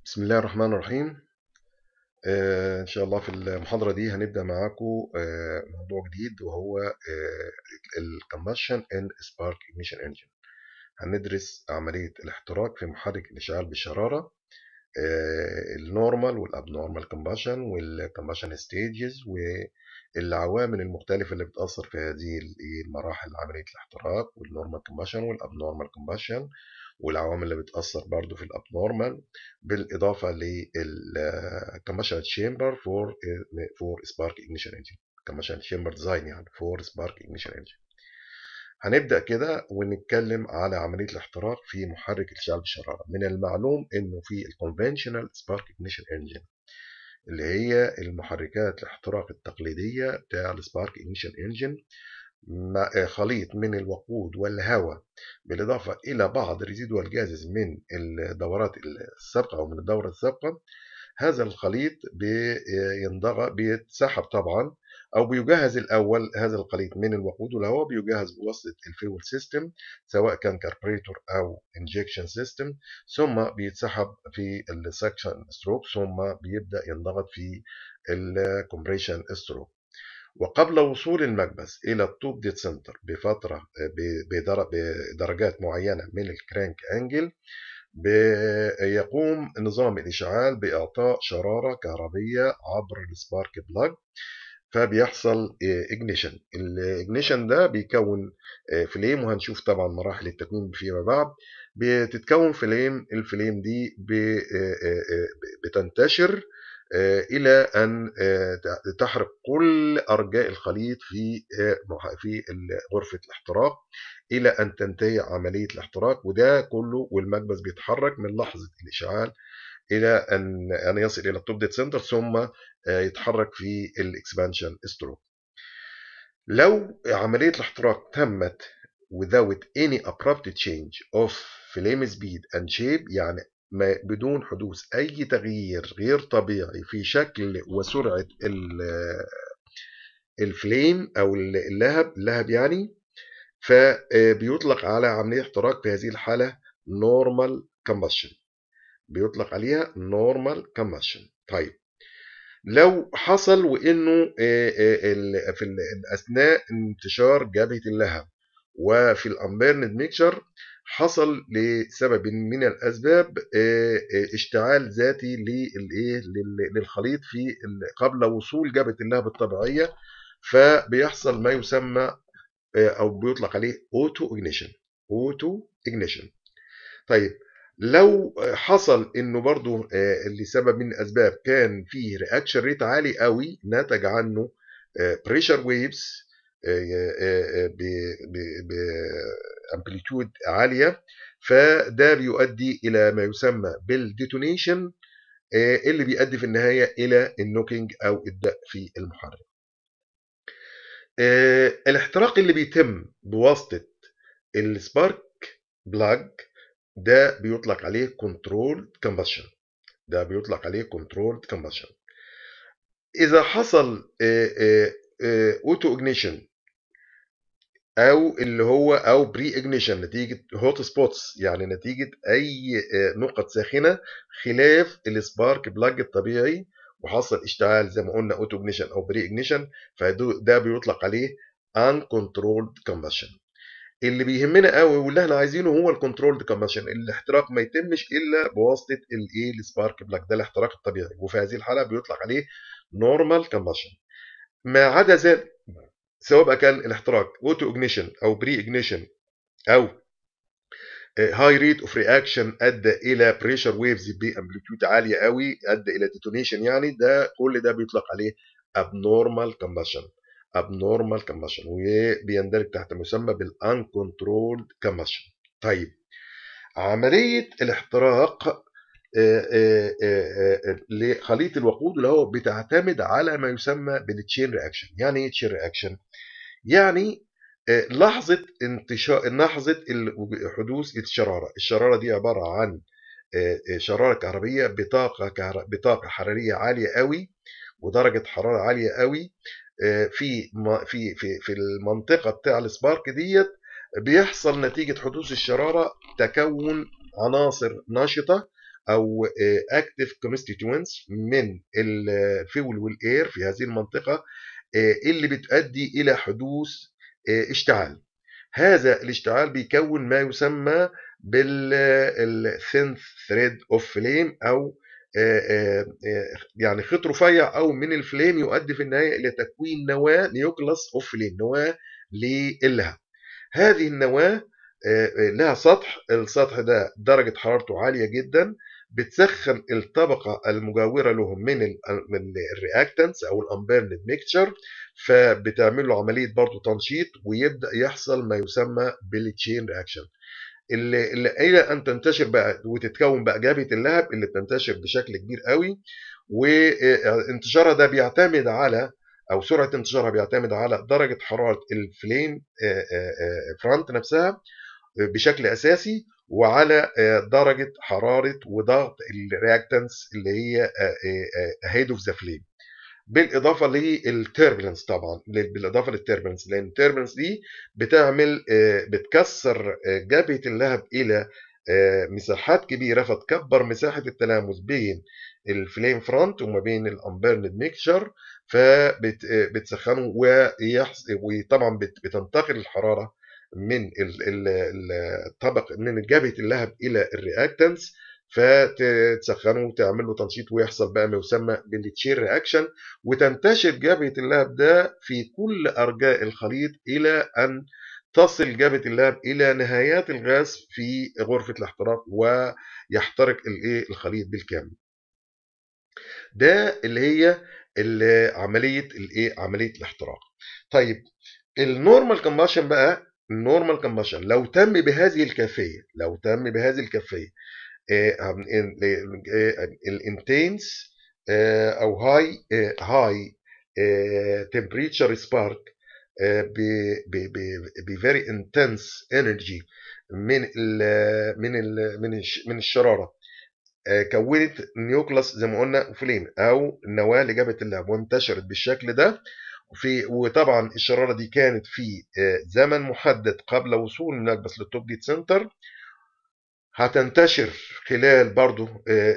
بسم الله الرحمن الرحيم آه إن شاء الله في المحاضرة دي هنبدأ معاكم آه موضوع جديد وهو آه الكمبشن and spark ignition engine هندرس عملية الاحتراق في محرك الإشعال بالشرارة آه النورمال والابنورمال كمبشن والكمبشن ستيجز والعوامل المختلفة اللي بتأثر في هذه المراحل عملية الاحتراق والنورمال كمبشن والابنورمال كمبشن والعوامل اللي بتأثر برضو في الابنورمال بالإضافة للكمبشن تشامبر فور فور سبارك ignition engine كمبشن تشامبر ديزاين يعني فور سبارك ignition engine هنبدأ كده ونتكلم على عملية الاحتراق في محرك الإشعال بالشرارة من المعلوم إنه في الكونفنشنال سبارك ignition engine اللي هي المحركات الاحتراق التقليدية بتاع السبارك ignition engine خليط من الوقود والهواء بالإضافة إلى بعض ريزيدوال جازز من الدورات السابقة أو من الدورة السابقة هذا الخليط بينضغط بيتسحب طبعا أو بيجهز الأول هذا الخليط من الوقود والهواء بيجهز بواسطة الفيول سيستم سواء كان كاربريتور أو انجكشن سيستم ثم بيتسحب في السكشن ستروك ثم بيبدأ ينضغط في الكومبريشن ستروك وقبل وصول المكبس إلى التوب ديت سنتر بفترة بدرجات معينة من الكرانك أنجل يقوم نظام الإشعال بإعطاء شرارة كهربية عبر السبارك بلاج فبيحصل اجنيشن الاجنيشن ده بيكون فليم وهنشوف طبعا مراحل التكوين فيما بعد بتتكون فليم الفليم دي بتنتشر الى ان تحرق كل ارجاء الخليط في في غرفه الاحتراق الى ان تنتهي عمليه الاحتراق وده كله والمكبس بيتحرك من لحظه الاشعال الى ان ان يصل الى التوب ديت سنتر ثم يتحرك في الاكسبانشن ستروك لو عمليه الاحتراق تمت without any abrupt change of flame speed and shape يعني بدون حدوث أي تغيير غير طبيعي في شكل وسرعة الفليم أو اللهب اللهب يعني فبيطلق على عملية احتراق في هذه الحالة normal combustion بيطلق عليها normal combustion طيب لو حصل وانه في اثناء انتشار جبهه اللهب وفي الامبيرند ميكشر حصل لسبب من الاسباب اشتعال ذاتي للخليط في قبل وصول جبهه اللهب الطبيعيه فبيحصل ما يسمى او بيطلق عليه اوتو اجنيشن اوتو اجنيشن طيب لو حصل انه برضو لسبب من الاسباب كان فيه رياكشن ريت عالي قوي نتج عنه بريشر ويفز بامبليتود عاليه فده بيؤدي الى ما يسمى بالديتونيشن اللي بيؤدي في النهايه الى النوكينج او الدق في المحرك الاحتراق اللي بيتم بواسطه السبارك بلاج ده بيطلق عليه كنترول كومبشن ده بيطلق عليه كنترول كومبشن اذا حصل اوتو اجنيشن او اللي هو او بري اجنيشن نتيجه هوت سبوتس يعني نتيجه اي نقط ساخنه خلاف السبارك بلاج الطبيعي وحصل اشتعال زي ما قلنا اوتو اجنيشن او بري اجنيشن فده بيطلق عليه ان كنترولد كومبشن اللي بيهمنا قوي واللي احنا عايزينه هو الكنترول كومبشن الاحتراق ما يتمش الا بواسطه الايه السبارك بلاك ده الاحتراق الطبيعي وفي هذه الحاله بيطلق عليه نورمال كومبشن ما عدا ذلك سواء بقى كان الاحتراق اوتو اجنيشن او بري اجنيشن او هاي ريت اوف رياكشن ادى الى بريشر ويفز بامبليتيود عاليه قوي ادى الى ديتونيشن يعني ده كل ده بيطلق عليه abnormal combustion abnormal combustion وبيندرج تحت مسمى بالانكنترولد combustion طيب عملية الاحتراق لخليط الوقود اللي هو بتعتمد على ما يسمى بالتشين رياكشن يعني ايه تشين رياكشن يعني لحظة انتشار لحظة حدوث الشرارة الشرارة دي عبارة عن شرارة كهربية بطاقة كهر... بطاقة حرارية عالية قوي ودرجة حرارة عالية قوي في في في في المنطقه بتاع السبارك ديت بيحصل نتيجه حدوث الشراره تكون عناصر نشطه او اكتف كونستيتوينتس من الفيول والاير في هذه المنطقه اللي بتؤدي الى حدوث اشتعال هذا الاشتعال بيكون ما يسمى بالثين ثريد اوف فليم او يعني خيط رفيع او من الفليم يؤدي في النهايه الى تكوين نواه نيوكلاس اوف فليم نواه للهب هذه النواه لها سطح السطح ده درجه حرارته عاليه جدا بتسخن الطبقه المجاوره لهم من من الرياكتنس او الامبيرند ميكتشر فبتعمل له عمليه برضه تنشيط ويبدا يحصل ما يسمى بالتشين رياكشن اللي, اللي الى ان تنتشر بقى وتتكون بقى جبهه اللهب اللي بتنتشر بشكل كبير قوي وانتشارها ده بيعتمد على او سرعه انتشارها بيعتمد على درجه حراره الفليم فرونت نفسها بشكل اساسي وعلى درجه حراره وضغط الرياكتنس اللي هي هيد اوف ذا فليم بالاضافه للتربلنس طبعا بالاضافه للتربلنس لان التربلنس دي بتعمل بتكسر جبهه اللهب الى مساحات كبيره فتكبر مساحه التلامس بين الفليم فرونت وما بين الامبيرند ميكشر فبتسخنه وطبعا بتنتقل الحراره من الطبق من جبهه اللهب الى الرياكتنس فتسخنه وتعمل له تنشيط ويحصل بقى ما يسمى بالتشير رياكشن وتنتشر جبهه اللهب ده في كل ارجاء الخليط الى ان تصل جبهه اللهب الى نهايات الغاز في غرفه الاحتراق ويحترق الايه الخليط بالكامل. ده اللي هي اللي عمليه الايه عمليه الاحتراق. طيب النورمال كومباشن بقى النورمال كومباشن لو تم بهذه الكيفيه لو تم بهذه الكيفيه الانتنس او هاي هاي تمبريتشر سبارك ب very intense energy من ال من ال من من الشراره كونت نيوكلاس زي ما قلنا فليم او النواه لجبهه اللهب وانتشرت بالشكل ده في وطبعا الشراره دي كانت في زمن محدد قبل وصول الملبس للتوب ديت سنتر هتنتشر خلال برضو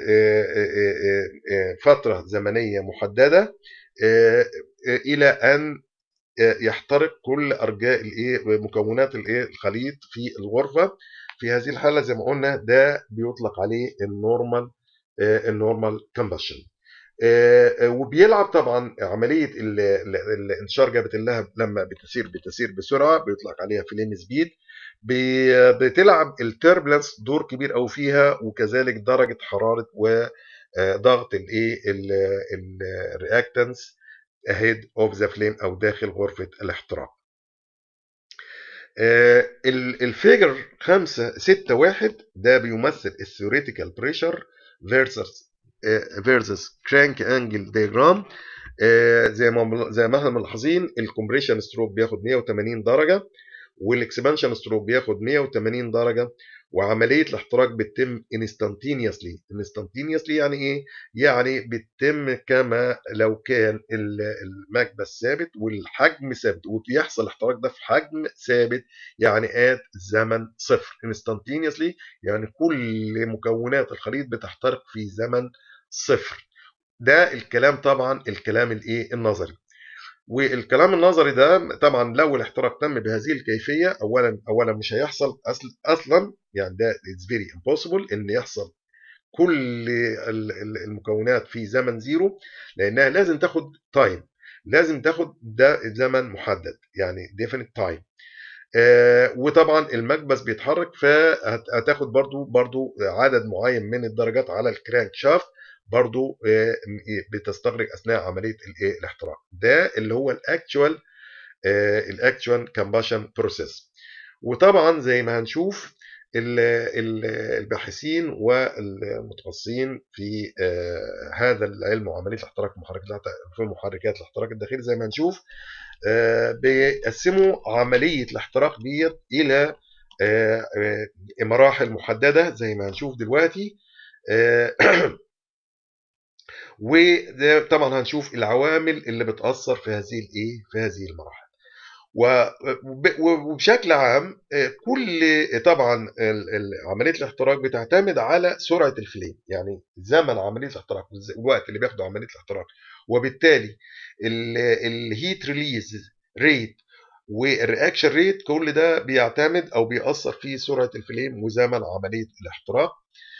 فترة زمنية محددة إلى أن يحترق كل أرجاء مكونات الخليط في الغرفة في هذه الحالة زي ما قلنا ده بيطلق عليه النورمال النورمال كومبشن وبيلعب طبعا عمليه انتشار جبهه اللهب لما بتسير بتسير بسرعه بيطلق عليها فليم سبيد بتلعب التربلنس دور كبير قوي فيها وكذلك درجه حراره وضغط الايه الرياكتنس ahead of the flame او داخل غرفه الاحتراق الفيجر 5 6 1 ده بيمثل الثيوريتيكال بريشر فيرسس فيرسس كرانك انجل دياجرام زي ما زي ما احنا ملاحظين الكومبريشن ستروك بياخد 180 درجه والاكسبانشن ستروك بياخد 180 درجه وعمليه الاحتراق بتتم انستانتينيوسلي انستانتينيوسلي يعني ايه يعني بتتم كما لو كان المكبس ثابت والحجم ثابت وبيحصل الاحتراق ده في حجم ثابت يعني ات زمن صفر انستانتينيوسلي يعني كل مكونات الخليط بتحترق في زمن صفر ده الكلام طبعا الكلام الايه النظري والكلام النظري ده طبعا لو الاحتراق تم بهذه الكيفيه اولا اولا مش هيحصل أصل اصلا يعني ده اتس فيري امبوسيبل ان يحصل كل المكونات في زمن زيرو لانها لازم تاخد تايم لازم تاخد ده زمن محدد يعني ديفينيت تايم آه وطبعا المكبس بيتحرك فهتاخد برضو برضو عدد معين من الدرجات على الكرانك شافت برضو بتستغرق اثناء عمليه الايه الاحتراق ده اللي هو الاكتوال الاكتوال كمباشن بروسيس وطبعا زي ما هنشوف الباحثين والمتخصصين في هذا العلم وعمليه الاحتراق في محركات الاحتراق الداخلي زي ما هنشوف بيقسموا عمليه الاحتراق ديت الى مراحل محدده زي ما هنشوف دلوقتي وطبعا هنشوف العوامل اللي بتأثر في هذه الايه في هذه المراحل وبشكل عام كل طبعا عمليه الاحتراق بتعتمد على سرعه الفليم يعني زمن عمليه الاحتراق الوقت اللي بياخده عمليه الاحتراق وبالتالي الهيت ريليز ريت والرياكشن ريت كل ده بيعتمد او بيأثر في سرعه الفليم وزمن عمليه الاحتراق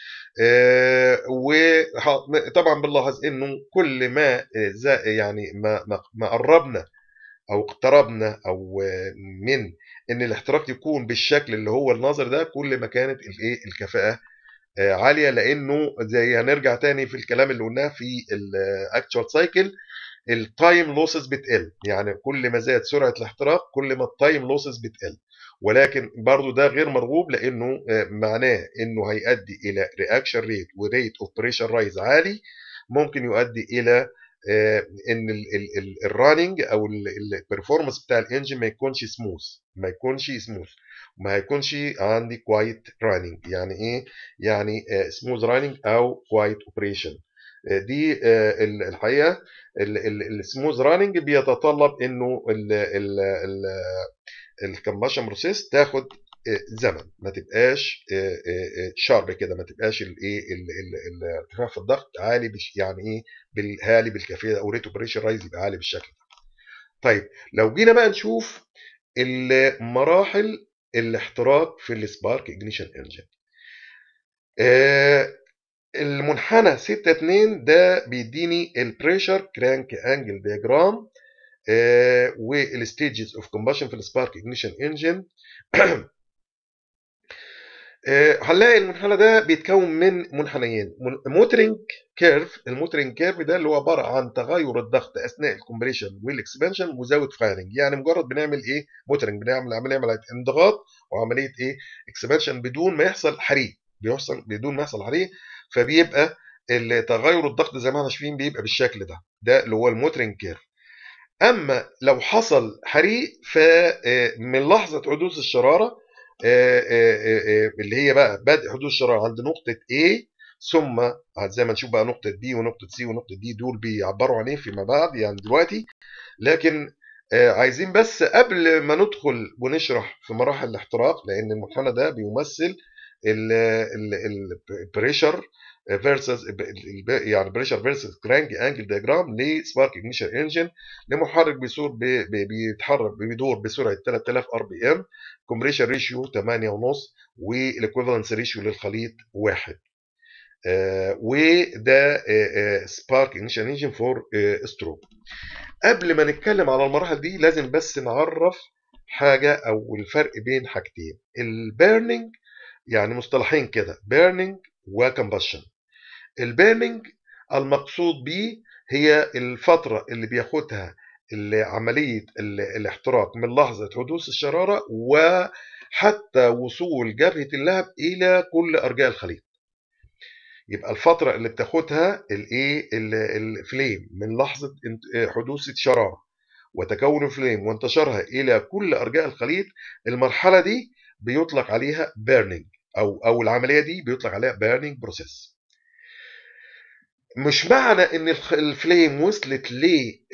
وطبعا بنلاحظ انه كل ما يعني ما ما قربنا او اقتربنا او من ان الاحتراق يكون بالشكل اللي هو الناظر ده كل ما كانت الايه الكفاءه عاليه لانه زي هنرجع تاني في الكلام اللي قلناه في الاكتشوال سايكل التايم لوسز بتقل يعني كل ما زاد سرعه الاحتراق كل ما التايم لوسز بتقل ولكن برضو ده غير مرغوب لانه معناه انه هيؤدي الى رياكشن ريت وريت اوف بريشر رايز عالي ممكن يؤدي الى ان الراننج او البرفورمانس بتاع الانجن ما يكونش سموث ما يكونش سموث ما هيكونش عندي كوايت راننج يعني ايه يعني سموث راننج او كوايت اوبريشن دي الحقيقه السموث راننج بيتطلب انه الكمبشن بروسيس تاخد زمن ما تبقاش شارب كده ما تبقاش الايه الارتفاع في الضغط عالي يعني ايه بالهالي بالكافيه او ريت اوبريشن رايز يبقى عالي بالشكل ده. طيب لو جينا بقى نشوف مراحل الاحتراق في السبارك اجنيشن انجن المنحنى 6 2 ده بيديني البريشر كرانك انجل دياجرام والستيجز اوف كومبشن في السبارك اجنيشن انجن هنلاقي المنحنى ده بيتكون من منحنيين موترنج كيرف الموترنج كيرف ده اللي هو عباره عن تغير الضغط اثناء الكومبريشن والاكسبانشن وزاويه فايرنج يعني مجرد بنعمل ايه موترنج بنعمل عمليه عمليه انضغاط وعمليه ايه اكسبانشن بدون ما يحصل حريق بيحصل بدون ما يحصل حريق فبيبقى تغير الضغط زي ما احنا شايفين بيبقى بالشكل ده ده اللي هو الموترنج كيرف اما لو حصل حريق فمن لحظه حدوث الشراره اللي هي بقى بدء حدوث الشراره عند نقطه A ثم زي ما نشوف بقى نقطه B ونقطه C ونقطه D دول بيعبروا عن ايه فيما بعد يعني دلوقتي لكن عايزين بس قبل ما ندخل ونشرح في مراحل الاحتراق لان المنحنى ده بيمثل البريشر فيرسز يعني بريشر فيرسز كرانك انجل دياجرام لسبارك اجنيشن انجن لمحرك بيصور بيتحرك بيدور بسرعه 3000 ار بي ام كومبريشن ريشيو 8.5 والايكوفالنس ريشيو للخليط 1 آه وده سبارك اجنيشن انجن فور ستروك قبل ما نتكلم على المراحل دي لازم بس نعرف حاجه او الفرق بين حاجتين البيرنينج يعني مصطلحين كده بيرنينج وكمبشن البيرنينج المقصود به هي الفترة اللي بياخدها اللي عملية الاحتراق من لحظة حدوث الشرارة وحتى وصول جبهة اللهب إلى كل أرجاء الخليط يبقى الفترة اللي بتاخدها الايه الفليم من لحظة حدوث الشرارة وتكون الفليم وانتشارها إلى كل أرجاء الخليط المرحلة دي بيطلق عليها بيرنينج او او العمليه دي بيطلق عليها بيرنينج بروسيس مش معنى ان الفليم وصلت ل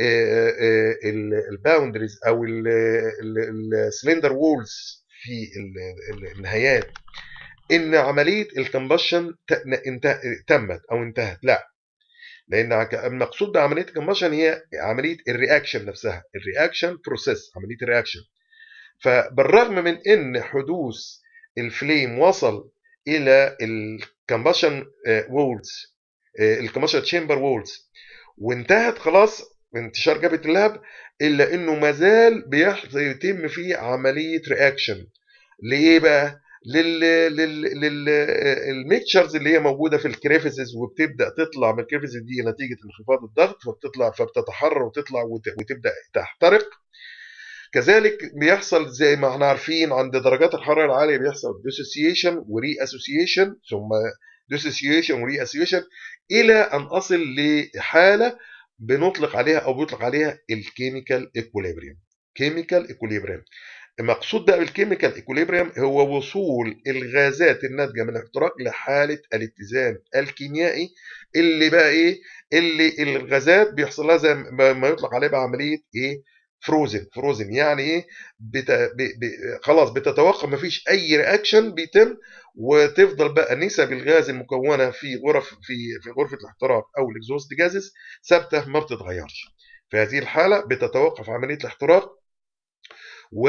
الباوندريز او السلندر وولز في النهايات ان عمليه الكمبشن تمت او انتهت لا لان المقصود بعمليه الكمبشن هي عمليه الرياكشن نفسها الرياكشن بروسيس عمليه الرياكشن فبالرغم من ان حدوث الفليم وصل الى الكمبشن وولز الكمبشن تشامبر وولز وانتهت خلاص انتشار جبهه اللهب الا انه ما زال بيحصل يتم فيه عمليه رياكشن لايه بقى لل لل للميكتشرز اللي هي موجوده في الكريفيسز وبتبدا تطلع من الكريفيسز دي نتيجه انخفاض الضغط فبتطلع فبتتحرر وتطلع وتبدا تحترق كذلك بيحصل زي ما احنا عارفين عند درجات الحراره العاليه بيحصل ديسوسيشن وري اسوسيشن ثم ديسوسيشن وري اسوسيشن الى ان اصل لحاله بنطلق عليها او بيطلق عليها الكيميكال ايكوليبريم كيميكال ايكوليبريم المقصود بقى بالكيميكال ايكوليبريم هو وصول الغازات الناتجه من الاحتراق لحاله الاتزان الكيميائي اللي بقى ايه اللي الغازات بيحصل لها زي ما يطلق عليه بقى عمليه ايه فروزن فروزن يعني ايه بت... ب... ب... خلاص بتتوقف مفيش اي رياكشن بيتم وتفضل بقى نسب الغاز المكونه في غرف في في غرفه الاحتراق او الاكزوست جازز ثابته ما بتتغيرش في هذه الحاله بتتوقف عمليه الاحتراق و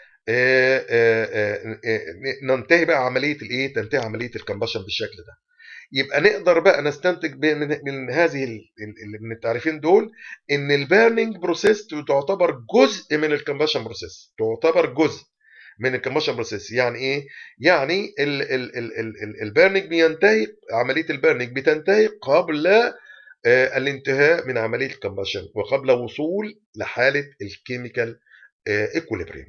ننتهي بقى عمليه الايه تنتهي عمليه الكمبشن بالشكل ده يبقى نقدر بقى نستنتج من هذه من التعريفين دول ان البيرنينج بروسيس تعتبر جزء من الكمبشن بروسيس تعتبر جزء من الكمبشن بروسيس يعني ايه يعني البيرنينج بينتهي عمليه البيرنينج بتنتهي قبل الانتهاء من عمليه الكمبشن وقبل وصول لحاله الكيميكال ايكوليبريم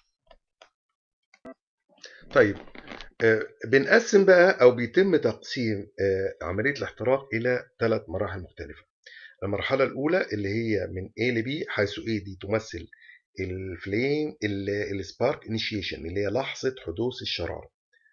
طيب بنقسم بقى او بيتم تقسيم عمليه الاحتراق الى ثلاث مراحل مختلفه المرحله الاولى اللي هي من A ل B حيث A دي تمثل الفليم السبارك انيشيشن اللي هي لحظه حدوث الشراره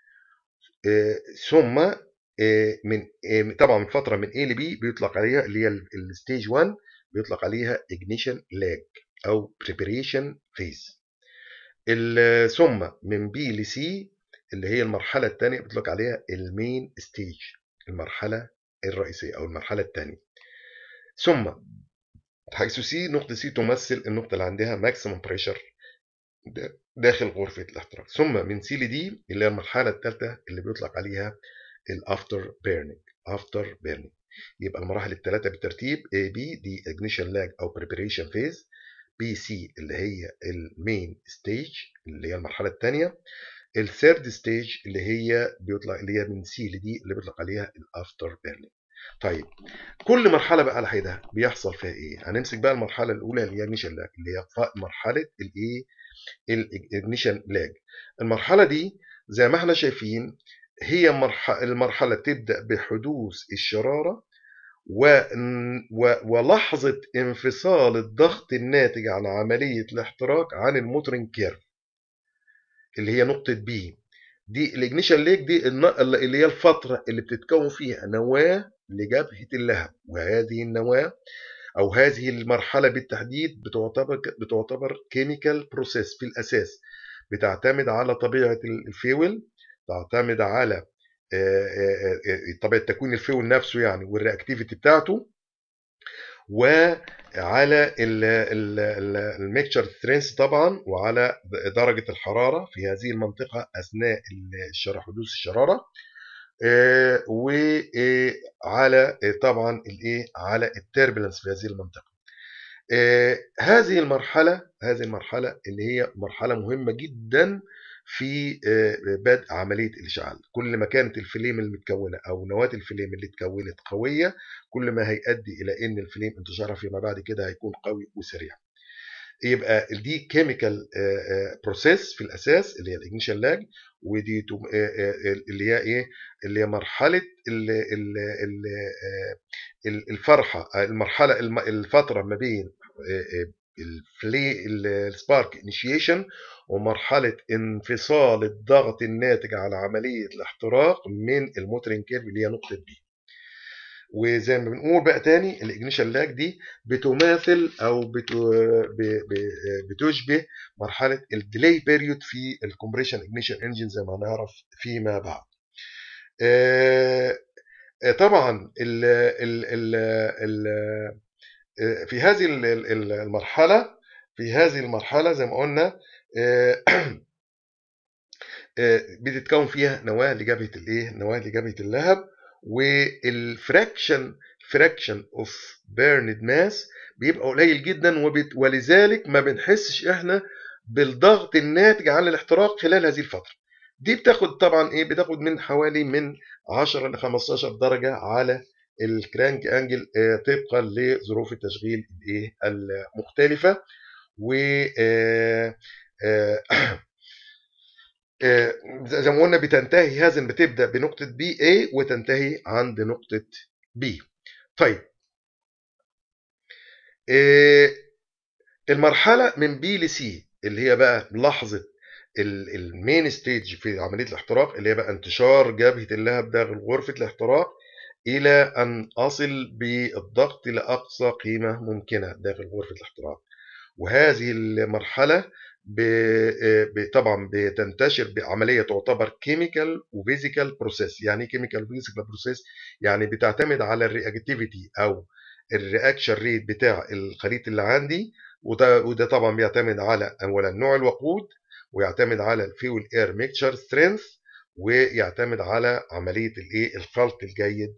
ثم من طبعا من فتره من A ل B بيطلق عليها اللي هي الستيج 1 بيطلق عليها ignition لاج او preparation phase ثم من B ل C اللي هي المرحلة الثانية بيطلق عليها المين ستيج المرحلة الرئيسية أو المرحلة الثانية ثم حيث سي نقطة سي تمثل النقطة اللي عندها ماكسيموم بريشر داخل غرفة الاحتراق ثم من سي لدي اللي هي المرحلة الثالثة اللي بيطلق عليها الافتر بيرنينج افتر بيرنينج يبقى المراحل الثلاثة بالترتيب A B دي ignition lag أو preparation phase B C اللي هي المين ستيج اللي هي المرحلة الثانية الثيرد ستيج اللي هي بيطلع اللي هي من سي لدي اللي بيطلق عليها الافتر بيرنينج طيب كل مرحله بقى على حده بيحصل فيها ايه هنمسك بقى المرحله الاولى اللي هي النيشن لاج اللي هي مرحله الايه الاجنيشن لاج المرحله دي زي ما احنا شايفين هي مرحله المرحله تبدا بحدوث الشراره و... و... ولحظه انفصال الضغط الناتج عن عمليه الاحتراق عن الموترين كيرف اللي هي نقطة بي دي الاجنيشن ليك دي اللي هي الفترة اللي بتتكون فيها نواة لجبهة اللهب وهذه النواة أو هذه المرحلة بالتحديد بتعتبر بتعتبر كيميكال بروسيس في الأساس بتعتمد على طبيعة الفيول تعتمد على طبيعة تكوين الفيول نفسه يعني والرياكتيفيتي بتاعته وعلى الميكشر سترينث طبعا وعلى درجة الحرارة في هذه المنطقة أثناء حدوث الشرارة وعلى طبعا الايه على التربلنس في هذه المنطقة هذه المرحلة هذه المرحلة اللي هي مرحلة مهمة جدا في بدء عملية الإشعال كل ما كانت الفليم المتكونة أو نواة الفليم اللي اتكونت قوية كل ما هيؤدي إلى أن الفليم انتشارها فيما بعد كده هيكون قوي وسريع يبقى دي كيميكال بروسيس في الاساس اللي هي الاجنيشن لاج ودي اللي هي ايه اللي هي مرحله الفرحه المرحله الفتره ما بين الفلي السبارك انيشيشن ومرحله انفصال الضغط الناتج على عمليه الاحتراق من الموترين كيرف اللي هي نقطه بي وزي ما بنقول بقى تاني الاجنيشن لاج دي بتماثل او بتشبه مرحله الديلي بيريود في الكومبريشن اجنيشن انجن زي ما هنعرف فيما بعد طبعا ال ال ال ال في هذه المرحله في هذه المرحله زي ما قلنا بتتكون فيها نواه لجبهه الايه نواه لجبهه اللهب والفراكشن فراكشن اوف بيرند ماس بيبقى قليل جدا وبت... ولذلك ما بنحسش احنا بالضغط الناتج عن الاحتراق خلال هذه الفتره دي بتاخد طبعا ايه بتاخد من حوالي من 10 ل 15 درجه على الكرانك انجل آه طبقا لظروف التشغيل الايه المختلفه و آه آه زي ما قلنا بتنتهي هذا بتبدا بنقطه بي A وتنتهي عند نقطه B طيب المرحله من B ل C اللي هي بقى لحظه المين ستيج في عمليه الاحتراق اللي هي بقى انتشار جبهه اللهب داخل غرفه الاحتراق الى ان اصل بالضغط لاقصى قيمه ممكنه داخل غرفه الاحتراق وهذه المرحله طبعا بتنتشر بعمليه تعتبر كيميكال وفيزيكال بروسيس يعني ايه كيميكال وفيزيكال بروسيس يعني بتعتمد على الرياكتيفيتي او الرياكشن ريت بتاع الخليط اللي عندي وده وده طبعا بيعتمد على اولا نوع الوقود ويعتمد على الفيول اير ميكشر سترينث ويعتمد على عمليه الايه الخلط الجيد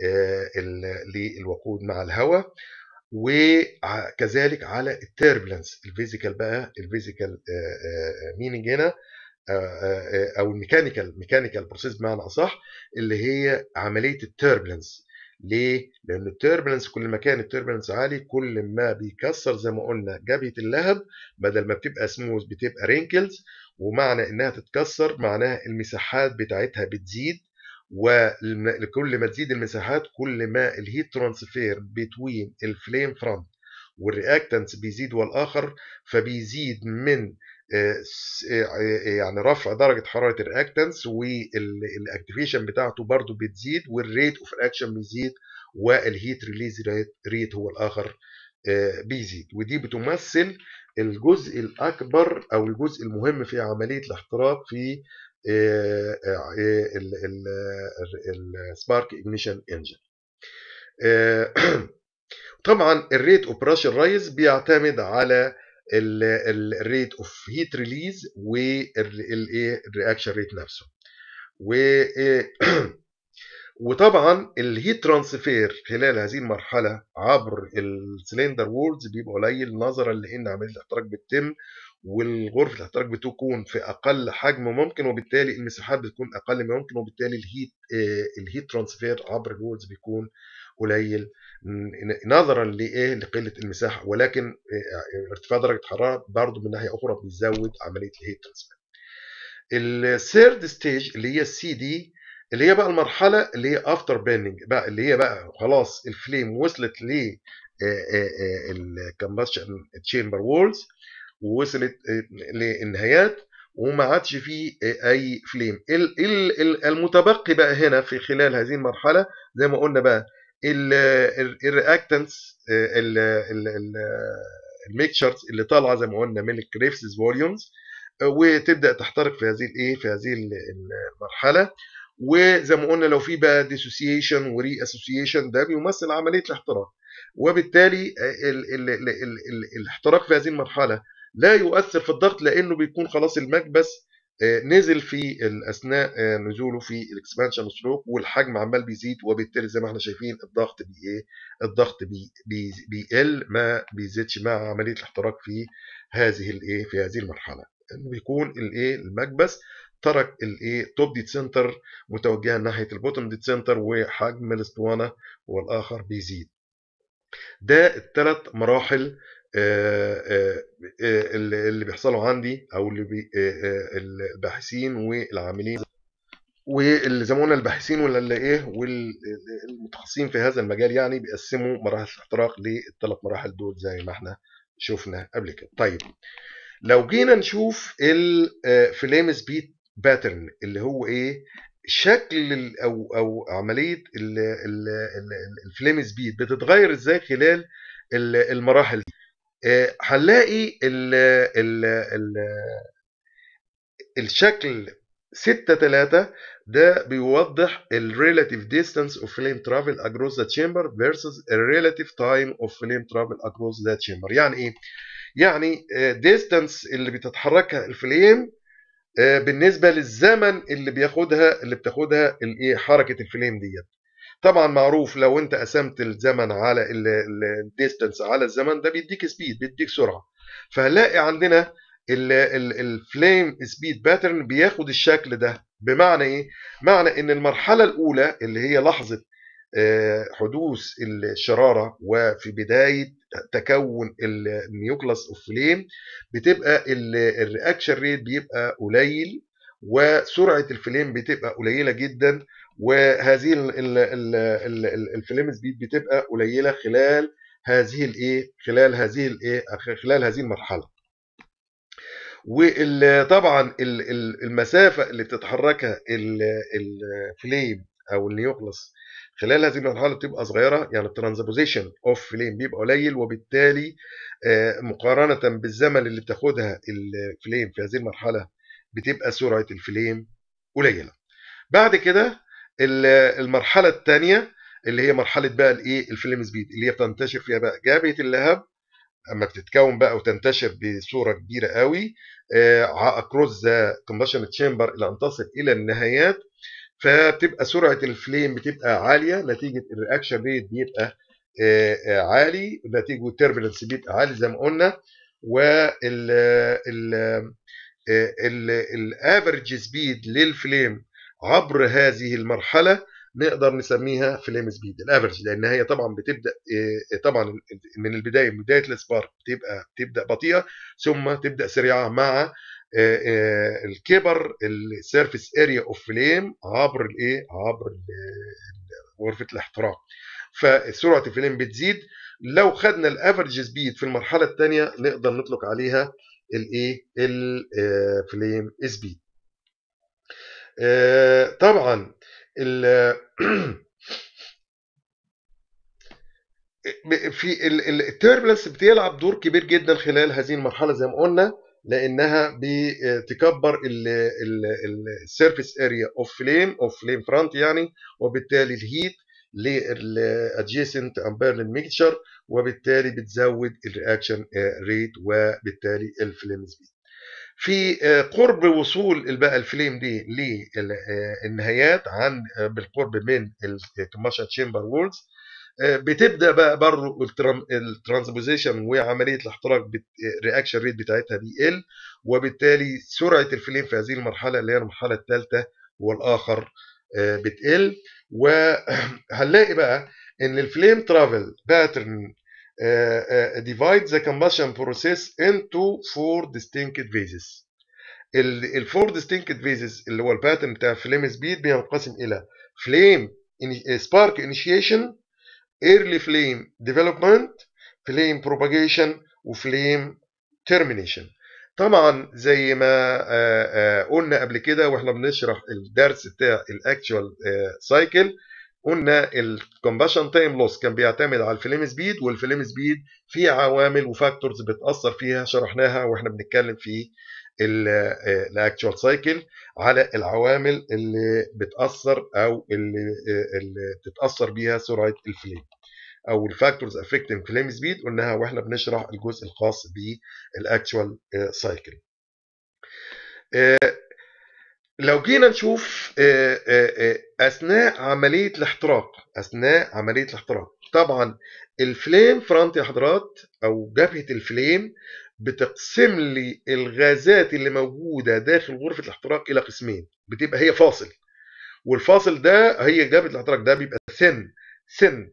للوقود مع الهواء وكذلك على التيربلنس الفيزيكال بقى الفيزيكال ميننج هنا او الميكانيكال ميكانيكال بروسيس بمعنى اصح اللي هي عمليه التيربلنس ليه؟ لان التيربلنس كل ما كان التيربلنس عالي كل ما بيكسر زي ما قلنا جبهه اللهب بدل ما بتبقى سموث بتبقى رينكلز ومعنى انها تتكسر معناها المساحات بتاعتها بتزيد وكل ما تزيد المساحات كل ما الهيت ترانسفير بتوين الفليم فرونت والرياكتنس بيزيد والاخر فبيزيد من يعني رفع درجه حراره الرياكتنس والاكتيفيشن بتاعته برضو بتزيد والريت اوف اكشن بيزيد والهيت ريليز ريت هو الاخر بيزيد ودي بتمثل الجزء الاكبر او الجزء المهم في عمليه الاحتراق في السبارك ignition انجن طبعا الريت اوف بريشر رايز بيعتمد على الريت اوف هيت ريليز والرياكشن ريت نفسه و وطبعا الهيت ترانسفير خلال هذه المرحله عبر السلندر وولز بيبقى قليل نظرا لان عمليه الاحتراق بتتم والغرفه الاحتراق بتكون في اقل حجم ممكن وبالتالي المساحات بتكون اقل ما يمكن وبالتالي الهيت الهيت ترانسفير عبر الوولز بيكون قليل نظرا لايه لقله المساحه ولكن ارتفاع درجه الحراره برضه من ناحيه اخرى بيزود عمليه الهيت ترانسفير الثيرد ستيج اللي هي السي دي اللي هي بقى المرحله اللي هي افتر بيرنينج بقى اللي هي بقى خلاص الفليم وصلت ل الكمبشن تشامبر وولز ووصلت للنهايات وما عادش فيه اي فليم المتبقي بقى هنا في خلال هذه المرحله زي ما قلنا بقى الرياكتنس الميكشرز اللي طالعه زي ما قلنا من الكريفسز فوليومز وتبدا تحترق في هذه الايه في هذه المرحله وزي ما قلنا لو في بقى ديسوسيشن وري اسوسيشن ده بيمثل عمليه الاحتراق وبالتالي ال ال ال ال الاحتراق في هذه المرحله لا يؤثر في الضغط لانه بيكون خلاص المكبس نزل في اثناء نزوله في الاكسبانشن ستروك والحجم عمال بيزيد وبالتالي زي ما احنا شايفين الضغط بي ايه الضغط بي بي بيقل ما بيزيدش مع عمليه الاحتراق في هذه الايه في هذه المرحله انه بيكون الايه المكبس ترك الايه توب ديت سنتر متوجها ناحيه البوتوم ديت سنتر وحجم الاسطوانه والاخر بيزيد ده الثلاث مراحل اللي بيحصلوا عندي او اللي بي الباحثين والعاملين واللي زي ما قلنا الباحثين ولا ايه والمتخصصين في هذا المجال يعني بيقسموا مراحل الاحتراق للثلاث مراحل دول زي ما احنا شفنا قبل كده طيب لو جينا نشوف الفليم سبيد باترن اللي هو ايه شكل او او عمليه الفليم سبيد بتتغير ازاي خلال المراحل دي هنلاقي ال ال ال الشكل 6 3 ده بيوضح ال relative distance of flame travel across the chamber versus a relative time of flame travel across the chamber يعني ايه يعني distance اللي بتتحركها الفليم بالنسبه للزمن اللي بياخدها اللي بتاخدها الايه حركه الفليم ديت طبعا معروف لو انت قسمت الزمن على الديستنس على الزمن ده بيديك سبيد بيديك سرعه فهنلاقي عندنا الفليم سبيد باترن بياخد الشكل ده بمعنى ايه معنى ان المرحله الاولى اللي هي لحظه حدوث الشراره وفي بدايه تكون النيوكلاس اوف فليم بتبقى الرياكشن ريت بيبقى قليل وسرعه الفليم بتبقى قليله جدا وهذه الفليم سبيد بتبقى قليله خلال هذه الايه خلال هذه الايه خلال هذه المرحله وطبعا المسافه اللي بتتحركها الفليم او النيوكلس خلال هذه المرحله بتبقى صغيره يعني الترانزبوزيشن اوف فليم بيبقى قليل وبالتالي مقارنه بالزمن اللي بتاخدها الفليم في هذه المرحله بتبقى سرعه الفليم قليله بعد كده المرحله الثانيه اللي هي مرحله بقى الايه الفليم سبيد اللي هي بتنتشر فيها بقى جابهه اللهب اما بتتكون بقى وتنتشر بصوره كبيره قوي اكروس ذا كومبشن تشامبر الى ان تصل الى النهايات فبتبقى سرعه الفليم بتبقى عاليه نتيجه الرياكشن ريت بيبقى عالي نتيجه التربلنس بيبقى عالي زي ما قلنا وال الافرج سبيد للفليم عبر هذه المرحله نقدر نسميها فليم سبيد الافرج لان هي طبعا بتبدا طبعا من البدايه من بدايه السبارك بتبقى تبدا بطيئه ثم تبدا سريعه مع الكبر السيرفيس اريا اوف فليم عبر الايه عبر غرفه الاحتراق فسرعه الفليم بتزيد لو خدنا الافرج سبيد في المرحله الثانيه نقدر نطلق عليها الايه الفليم سبيد طبعا في التيربلنس بتلعب دور كبير جدا خلال هذه المرحله زي ما قلنا لانها بتكبر السيرفيس اريا اوف فليم اوف فليم فرونت يعني وبالتالي الهيت للادجيسنت امبيرلين ميكتشر وبالتالي بتزود الرياكشن ريت وبالتالي الفليم سبيد في قرب وصول بقى الفليم دي للنهايات عن بالقرب من الكومبشن تشامبر وولز بتبدا بقى برضه الترانسبوزيشن وعمليه الاحتراق الرياكشن ريت بتاعتها بيقل وبالتالي سرعه الفليم في هذه المرحله اللي هي المرحله الثالثه والاخر بتقل وهنلاقي بقى ان الفليم ترافل باترن Uh, uh, divide the combustion process into four distinct phases. الفور distinct phases اللي هو الباترن بتاع الفليم سبيد بينقسم الى فليم سبارك انيشيشن early flame development flame propagation وفليم termination طبعا زي ما قلنا قبل كده واحنا بنشرح الدرس بتاع الاكتشوال سايكل قلنا الكومباشن تايم لوس كان بيعتمد على الفليم سبيد والفليم سبيد في عوامل وفاكتورز بتاثر فيها شرحناها واحنا بنتكلم في الاكتشوال سايكل على العوامل اللي بتاثر او اللي, اللي بتتاثر بيها سرعه الفليم او الفاكتورز افكتنج فليم سبيد قلناها واحنا بنشرح الجزء الخاص بالاكتشوال سايكل لو جينا نشوف اثناء عمليه الاحتراق اثناء عمليه الاحتراق طبعا الفليم فرونت يا حضرات او جبهه الفليم بتقسم لي الغازات اللي موجوده داخل غرفه الاحتراق الى قسمين بتبقى هي فاصل والفاصل ده هي جبهه الاحتراق ده بيبقى ثن ثن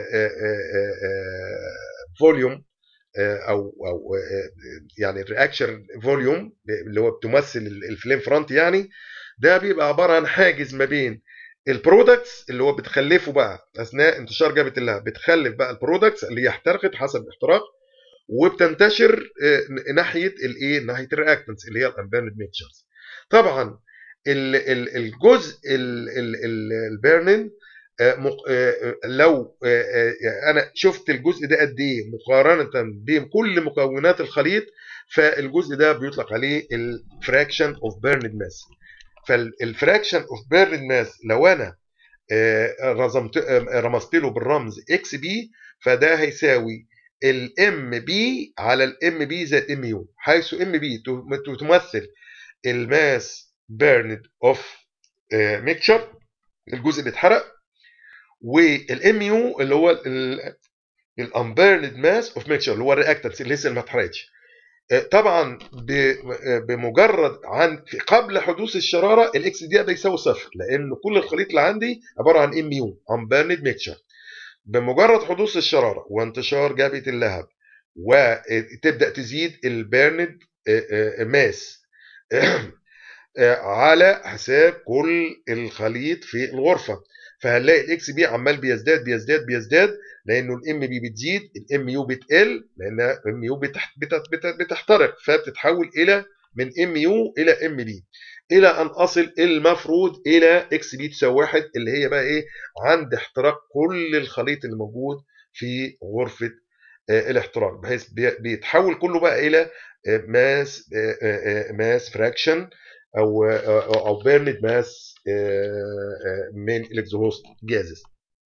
فوليوم او او يعني الرياكشن فوليوم اللي هو بتمثل الفليم فرونت يعني ده بيبقى عباره عن حاجز ما بين البرودكتس اللي هو بتخلفه بقى اثناء انتشار جبهه اللهب بتخلف بقى البرودكتس اللي هي احترقت حسب الاحتراق وبتنتشر ناحيه الايه ناحيه الرياكتنس اللي هي الانبيرند ميكشرز طبعا الجزء البيرنين لو انا شفت الجزء ده قد ايه مقارنه بكل مكونات الخليط فالجزء ده بيطلق عليه الفراكشن اوف بيرند ماس فالفراكشن اوف بيرند ماس لو انا رمزت رمزت له بالرمز اكس بي فده هيساوي الام بي على الام بي زائد ام يو حيث ام بي تمثل الماس بيرند اوف ميكشر الجزء اللي اتحرق والام يو اللي هو الامبيرند ماس اوف ميكشر اللي هو الرياكتنس اللي لسه ما اتحرقتش طبعا بمجرد عن قبل حدوث الشراره الاكس دي بيساوي صفر لان كل الخليط اللي عندي عباره عن ام يو امبيرند ميكشر بمجرد حدوث الشراره وانتشار جبهه اللهب وتبدا تزيد البيرند ماس على حساب كل الخليط في الغرفه فهنلاقي الاكس بي عمال بيزداد بيزداد بيزداد لانه الام بي بتزيد الام يو بتقل لان الام يو بتحترق فبتتحول الى من ام يو الى ام بي الى ان اصل المفروض الى اكس بي تساوي واحد اللي هي بقى ايه عند احتراق كل الخليط اللي موجود في غرفه الاحتراق بحيث بيتحول كله بقى الى ماس ماس فراكشن او او بيرند ماس من الاكزوست جازز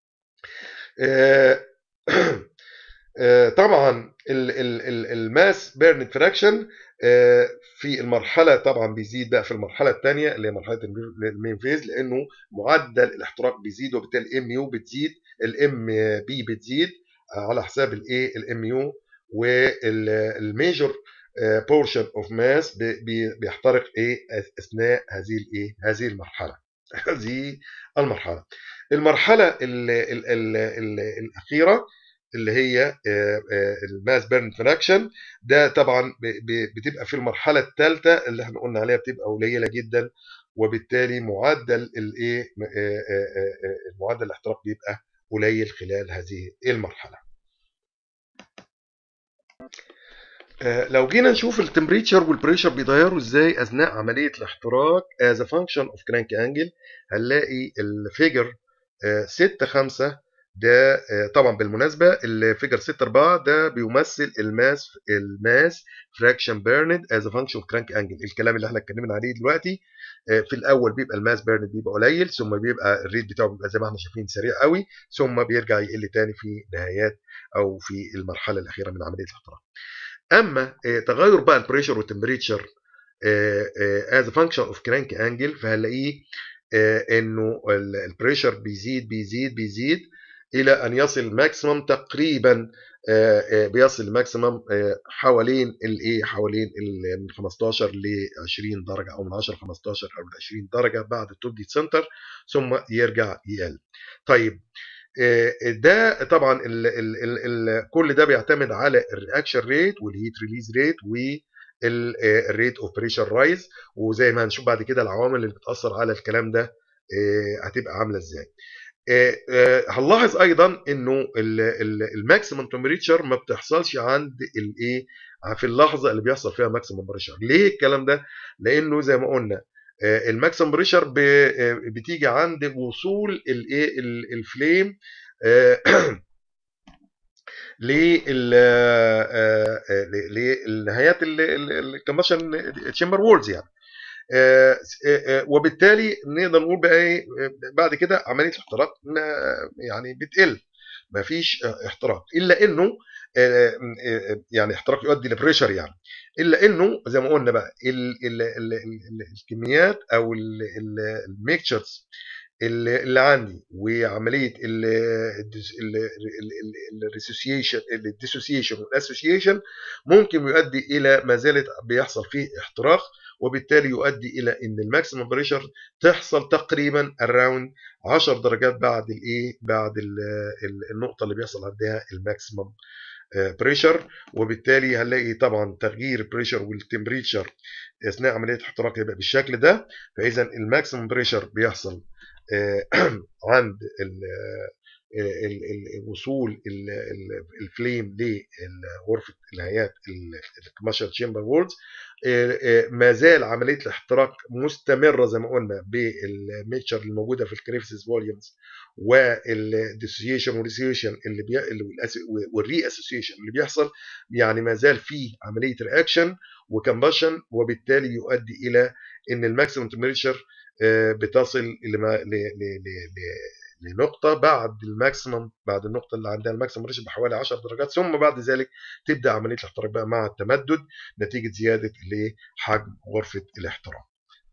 طبعا الماس بيرند فراكشن في المرحله طبعا بيزيد بقى في المرحله الثانيه اللي هي مرحله المين فيز لانه معدل الاحتراق بيزيد وبالتالي الام يو بتزيد الام بي بتزيد على حساب الايه الام يو والميجور بورشن اوف ماس بيحترق ايه اثناء هذه الايه هذه المرحله هذه المرحله المرحله ال ال ال ال الاخيره اللي هي الماس بيرن فراكشن ده طبعا بتبقى في المرحله الثالثه اللي احنا قلنا عليها بتبقى قليله جدا وبالتالي معدل الايه معدل الاحتراق بيبقى قليل خلال هذه المرحله لو جينا نشوف التمبريتشر والبريشر بيتغيروا ازاي اثناء عمليه الاحتراق as a function of crank angle هنلاقي الفيجر 6 5 ده طبعا بالمناسبه الفيجر 6 4 ده بيمثل الماس الماس فراكشن بيرند از فانكشن كرانك انجل الكلام اللي احنا اتكلمنا عليه دلوقتي في الاول بيبقى الماس بيرند بيبقى قليل ثم بيبقى الريت بتاعه بيبقى زي ما احنا شايفين سريع قوي ثم بيرجع يقل تاني في نهايات او في المرحله الاخيره من عمليه الاحتراق اما تغير بقى البريشر والتمبريتشر از فانكشن اوف كرانك انجل فهنلاقيه انه البريشر بيزيد بيزيد بيزيد الى ان يصل ماكسيمم تقريبا بيصل الماكسيمم حوالين الايه حوالين من 15 ل 20 درجه او من 10 ل 15 او ل 20 درجه بعد التوب دي سنتر ثم يرجع يقل طيب ده طبعا ال ال ال ال كل ده بيعتمد على الرياكشن ريت والهيت ريليز ريت والريت اوف بريشر رايز وزي ما هنشوف بعد كده العوامل اللي بتاثر على الكلام ده هتبقى عامله ازاي هنلاحظ ايضا انه الماكسيمم تمبريتشر ما بتحصلش عند الايه في اللحظه اللي بيحصل فيها ماكسيمم بريشر ليه الكلام ده لانه زي ما قلنا الماكسيمم بريشر بتيجي عند وصول الايه الفليم لنهايات الكمبشن تشامبر وولز يعني وبالتالي نقدر نقول بقى ايه بعد كده عمليه الاحتراق يعني بتقل ما فيش احتراق الا انه يعني احتراق يؤدي لبريشر يعني الا انه زي ما قلنا بقى ال ال ال ال الكميات او الميكتشرز اللي عندي وعمليه الريسوسيشن الديسوسيشن والاسوسيشن ممكن يؤدي الى ما زالت بيحصل فيه احتراق وبالتالي يؤدي الى ان الماكسيمم بريشر تحصل تقريبا اراوند 10 درجات بعد الايه بعد ال النقطه اللي بيحصل عندها الماكسيمم بريشر وبالتالي هنلاقي طبعا تغيير البريشر والتمبريتشر اثناء عمليه الاحتراق يبقى بالشكل ده فاذا الماكسيمم بريشر بيحصل عند وصول الفليم لغرفه نهايات الكماشال تشامبر وولز ما زال عمليه الاحتراق مستمره زي ما قلنا بالميتشر الموجوده في الكريفسيس فوليومز والديسوسيشن والريسيشن اللي بي... والري اسوسيشن اللي بيحصل يعني ما زال فيه عمليه رياكشن وكمبشن وبالتالي يؤدي الى ان الماكسيمم تمبريتشر بتصل لنقطة بعد الماكسيمم بعد النقطة اللي عندها الماكسيمم ريشن بحوالي 10 درجات ثم بعد ذلك تبدأ عملية الاحتراق بقى مع التمدد نتيجة زيادة حجم غرفة الاحتراق.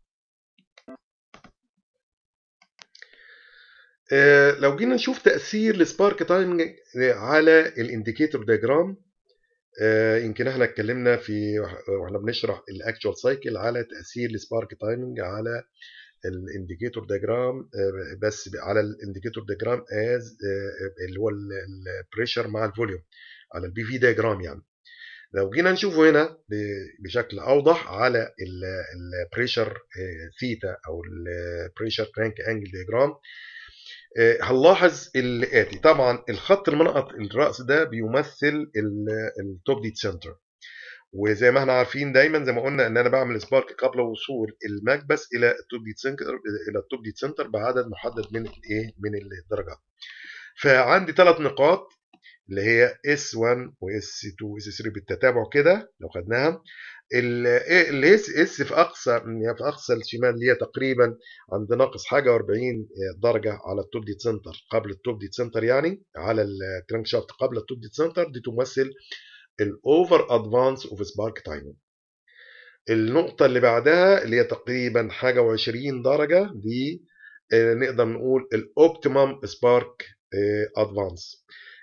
لو جينا نشوف تأثير السبارك تايمنج على الانديكيتور دياجرام يمكن احنا اتكلمنا في واحنا بنشرح الاكتوال سايكل على تأثير السبارك تايمنج على الانديكيتور دياجرام بس على الانديكيتور دياجرام از اللي هو البريشر مع الفوليوم على البي في دياجرام يعني لو جينا نشوفه هنا بشكل اوضح على البريشر ثيتا او البريشر كرانك انجل دياجرام هنلاحظ الاتي طبعا الخط المنقط الراس ده بيمثل التوب ديت سنتر وزي ما احنا عارفين دايما زي ما قلنا ان انا بعمل سبارك قبل وصول المكبس الى التوب ديت سنتر الى التوب ديت سنتر بعدد محدد من الايه من الدرجات فعندي ثلاث نقاط اللي هي S1 و S2 و S3 بالتتابع كده لو خدناها الاس اس في اقصى في اقصى الشمال اللي هي تقريبا عند ناقص حاجه و40 درجه على التوب ديت سنتر قبل التوب ديت سنتر يعني على الكرانك شافت قبل التوب ديت سنتر دي تمثل الاوفر ادفانس اوف سبارك تايمنج النقطه اللي بعدها اللي هي تقريبا حاجه و20 درجه دي نقدر نقول الاوبتيمم سبارك ادفانس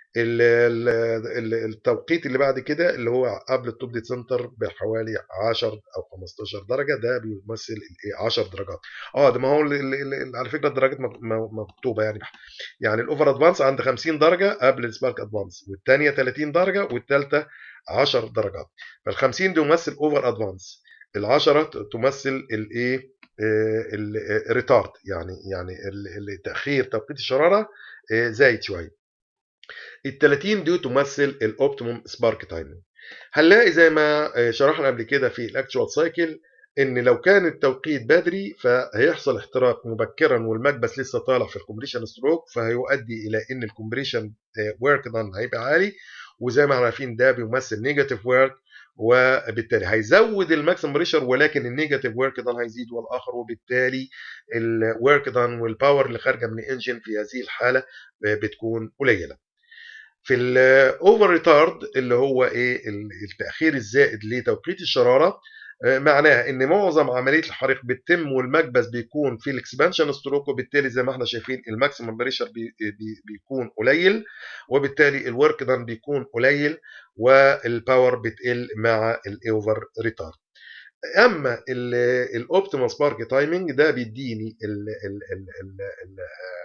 التوقيت اللي بعد كده اللي هو قبل التوب ديت سنتر بحوالي 10 او 15 درجه ده بيمثل 10 درجات اه ده ما هو على فكره الدرجات مكتوبه يعني يعني الاوفر ادفانس عند 50 درجه قبل السبارك ادفانس والثانيه 30 درجه والثالثه 10 درجات فال 50 دي يمثل اوفر ادفانس ال 10 تمثل الايه الريتارد يعني يعني التاخير توقيت الشراره زايد شويه ال 30 دي تمثل الاوبتيموم سبارك تايمنج هنلاقي زي ما شرحنا قبل كده في الاكتوال سايكل ان لو كان التوقيت بدري فهيحصل احتراق مبكرا والمكبس لسه طالع في الكومبريشن ستروك فهيؤدي الى ان الكومبريشن ورك دان هيبقى عالي وزي ما احنا عارفين ده بيمثل نيجاتيف ورك وبالتالي هيزود الماكسيمم بريشر ولكن النيجاتيف ورك دان هيزيد والاخر وبالتالي الورك دان والباور اللي خارجه من الانجن في هذه الحاله بتكون قليله في الاوفر ريتارد اللي هو ايه التاخير الزائد لتوقيت الشراره معناها ان معظم عمليه الحريق بتتم والمكبس بيكون في الاكسبانشن ستروك وبالتالي زي ما احنا شايفين الماكسيمم بريشر بي بي بيكون قليل وبالتالي الورك دان بيكون قليل والباور بتقل مع الاوفر ريتارد اما الاوبتيمال سبارك تايمنج ده بيديني ال ال ال ال ال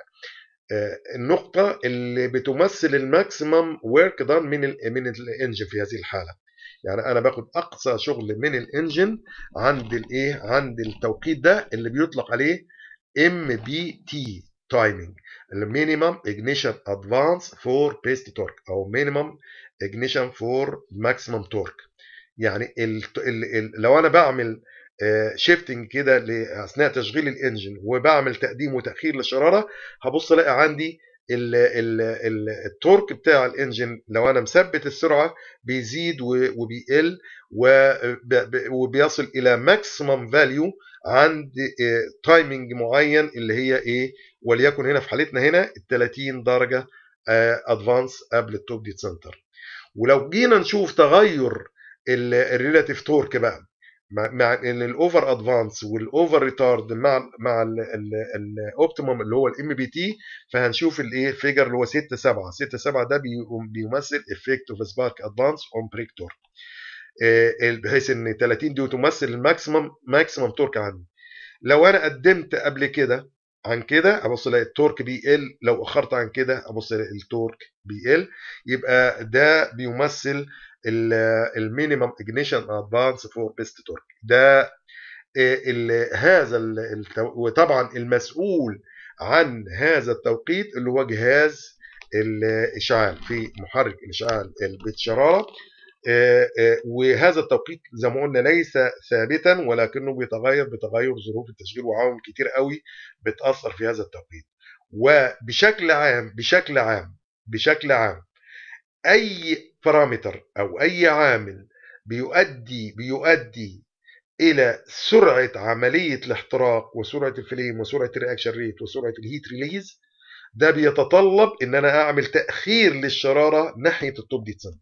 النقطة اللي بتمثل الماكسيمم ورك دان من ال من الانجن في هذه الحالة يعني انا باخد اقصى شغل من الانجن عند الايه عند التوقيت ده اللي بيطلق عليه ام بي تي تايمنج المينيمم اجنيشن ادفانس فور بيست تورك او مينيمم اجنيشن فور ماكسيمم تورك يعني ال ال لو انا بعمل شيفتنج كده اثناء تشغيل الانجن وبعمل تقديم وتاخير للشراره هبص الاقي عندي ال ال ال التورك بتاع الانجن لو انا مثبت السرعه بيزيد وبيقل وبيصل الى ماكسيمم فاليو عند تايمنج معين اللي هي ايه وليكن هنا في حالتنا هنا ال 30 درجه ادفانس قبل التوب ديت سنتر ولو جينا نشوف تغير الريلاتيف تورك بقى مع الاوفر ادفانس والاوفر ريتارد مع مع الاوبتيمم اللي هو الام بي تي فهنشوف الايه فيجر اللي هو 6 7 6 7 ده بيمثل افكت اوف سبارك ادفانس اون بريك تورك بحيث ان 30 دي تمثل الماكسيمم ماكسيمم تورك عندي لو انا قدمت قبل كده عن كده ابص الاقي التورك بيقل لو اخرت عن كده ابص الاقي التورك بيقل يبقى ده بيمثل المينيمم اجنيشن ادفانس فور بيست تورك ده ال هذا ال وطبعا المسؤول عن هذا التوقيت اللي هو جهاز الاشعال في محرك الاشعال بالشراره وهذا التوقيت زي ما قلنا ليس ثابتا ولكنه بيتغير بتغير ظروف التشغيل وعوامل كتير قوي بتاثر في هذا التوقيت وبشكل عام بشكل عام بشكل عام اي بارامتر او اي عامل بيؤدي بيؤدي الى سرعه عمليه الاحتراق وسرعه الفليم وسرعه الرياكشن ريت وسرعه الهيت ريليز ده بيتطلب ان انا اعمل تاخير للشراره ناحيه التوب ديت سنتر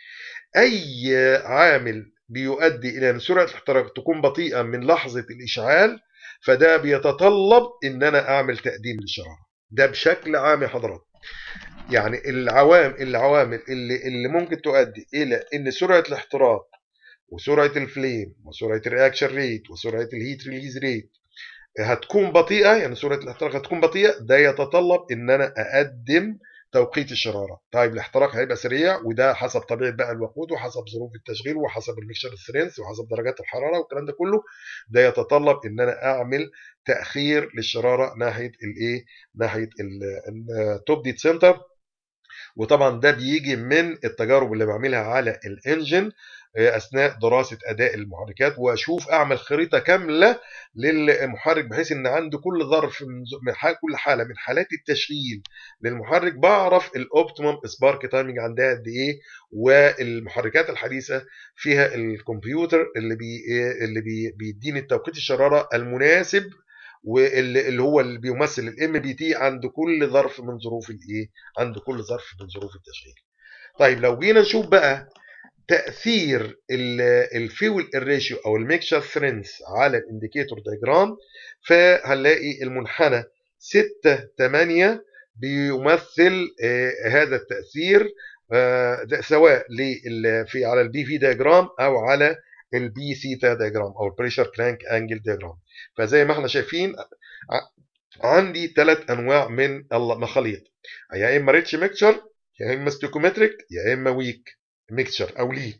اي عامل بيؤدي الى ان سرعه الاحتراق تكون بطيئه من لحظه الاشعال فده بيتطلب ان انا اعمل تقديم للشراره ده بشكل عام يا حضرات يعني العوامل العوامل اللي اللي ممكن تؤدي الى ان سرعه الاحتراق وسرعه الفليم وسرعه الرياكشن ريت وسرعه الهيت ريليز ريت هتكون بطيئه يعني سرعه الاحتراق هتكون بطيئه ده يتطلب ان انا اقدم توقيت الشراره طيب الاحتراق هيبقى سريع وده حسب طبيعه بقى الوقود وحسب ظروف التشغيل وحسب الميكشر سترينث وحسب درجات الحراره والكلام ده كله ده يتطلب ان انا اعمل تاخير للشراره ناحيه الايه ناحيه التوب ديت سنتر وطبعا ده بيجي من التجارب اللي بعملها على الانجن اثناء دراسه اداء المحركات واشوف اعمل خريطه كامله للمحرك بحيث ان عند كل ظرف من كل حاله من حالات التشغيل للمحرك بعرف الاوبتيمم سبارك تايمنج عندها قد ايه والمحركات الحديثه فيها الكمبيوتر اللي بي اللي بي بيديني توقيت الشراره المناسب واللي هو اللي بيمثل الام بي تي عند كل ظرف من ظروف الايه عند كل ظرف من ظروف التشغيل طيب لو جينا نشوف بقى تاثير الفيول الريشيو او الميكشر ثرينث على الانديكيتور دايجرام فهنلاقي المنحنى 6 8 بيمثل هذا التاثير سواء في على البي في دايجرام او على البي سيتا دايجرام او البريشر كرانك انجل دايجرام فزي ما احنا شايفين عندي ثلاث انواع من المخاليط يا اما ريتش ميكشر يا اما ستوكومتريك يا اما ويك ميكشر او ليك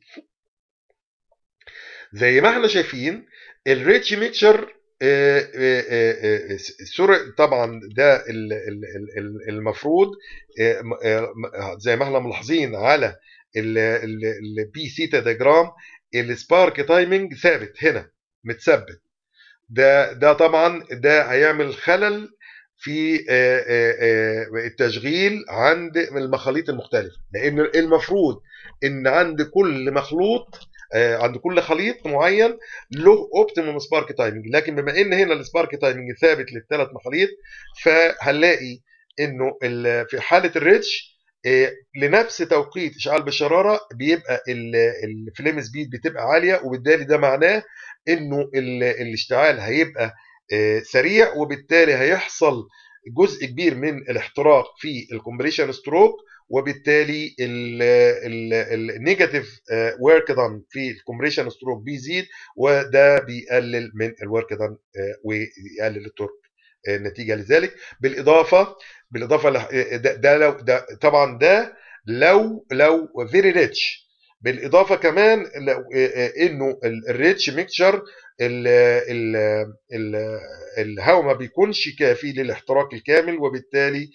زي ما احنا شايفين الريتش ميكشر السرعه طبعا ده المفروض زي ما احنا ملاحظين على البي سيتا ديجرام السبارك تايمنج ثابت هنا متثبت ده ده طبعا ده هيعمل خلل في التشغيل عند المخاليط المختلفه لان المفروض ان عند كل مخلوط عند كل خليط معين له اوبتيموم سبارك تايمنج لكن بما ان هنا السبارك تايمنج ثابت للثلاث مخاليط فهنلاقي انه في حاله الريتش لنفس توقيت اشعال بالشراره بيبقى الفليم سبيد بتبقى عاليه وبالتالي ده معناه انه الاشتعال هيبقى سريع وبالتالي هيحصل جزء كبير من الاحتراق في الكومبريشن ستروك وبالتالي النيجاتيف ورك دان في الكومبريشن ستروك بيزيد وده بيقلل من الورك دان ويقلل التورك نتيجه لذلك بالاضافه بالاضافه ده, ده لو ده طبعا ده لو لو فيري ريتش بالاضافه كمان لو انه الريتش ميكشر الهواء ما بيكونش كافي للاحتراق الكامل وبالتالي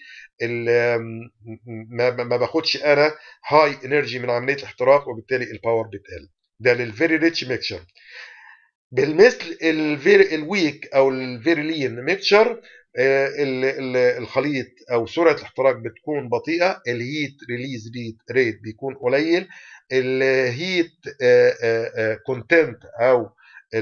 ما باخدش انا هاي انرجي من عمليه الاحتراق وبالتالي الباور بتقل ده للفيري ريتش ميكشر بالمثل الفيري الويك او الفيري لين ميكشر الخليط او سرعه الاحتراق بتكون بطيئه الهيت ريليز ريت ريت بيكون قليل الهيت كونتنت او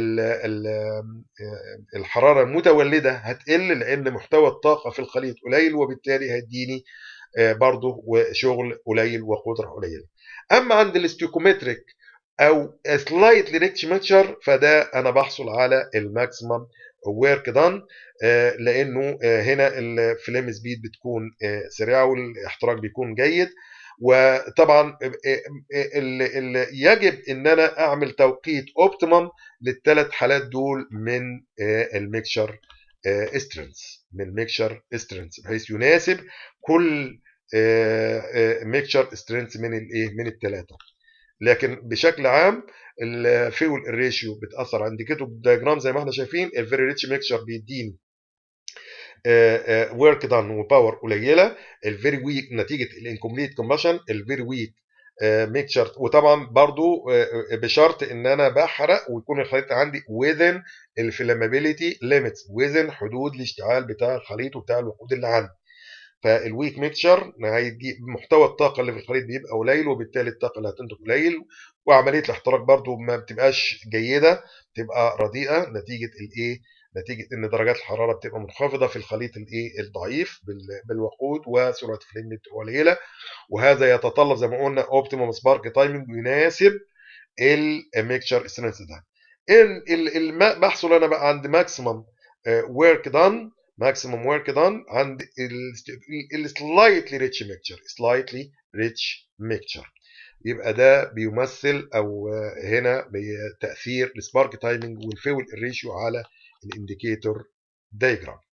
الحراره المتولده هتقل لان محتوى الطاقه في الخليط قليل وبالتالي هيديني برضه شغل قليل وقدره قليله اما عند الاستيكومتريك او سلايتلي ريتش ميتشر فده انا بحصل على الماكسيمم ورك دان لانه هنا الفليم سبيد بتكون سريعه والاحتراق بيكون جيد وطبعا يجب ان انا اعمل توقيت اوبتيمم للثلاث حالات دول من الميكشر استرنس من ميكشر استرنس بحيث يناسب كل ميكشر استرنس من الايه من الثلاثه لكن بشكل عام الفيول الريشيو بتاثر عند كتب الدياجرام زي ما احنا شايفين الفيري ريتش ميكشر بيديني ورك دان وباور قليله الفيري ويك نتيجه الانكمبليت كومبشن الفيري ويك ميكشر وطبعا برضو بشرط ان انا بحرق ويكون الخليط عندي within الفلامابيليتي ليميتس within حدود الاشتعال بتاع الخليط وبتاع الوقود اللي عندي فالويك ميكشر هيجي محتوى الطاقه اللي في الخليط بيبقى قليل وبالتالي الطاقه اللي هتنتج قليل وعمليه الاحتراق برضو ما بتبقاش جيده بتبقى رديئه نتيجه الايه نتيجه ان درجات الحراره بتبقى منخفضه في الخليط الايه الضعيف بالوقود وسرعه الفليم بتبقى قليله وهذا يتطلب زي ما قلنا اوبتيموم سبارك تايمنج يناسب الميكشر سترينث ده ان بحصل انا بقى عند ماكسيمم ورك دان maximum work done عند ال slightly rich mixture slightly rich mixture يبقى ده بيمثل او هنا تاثير السبارك تايمنج والفيول الريشيو على الانديكيتور دايجرام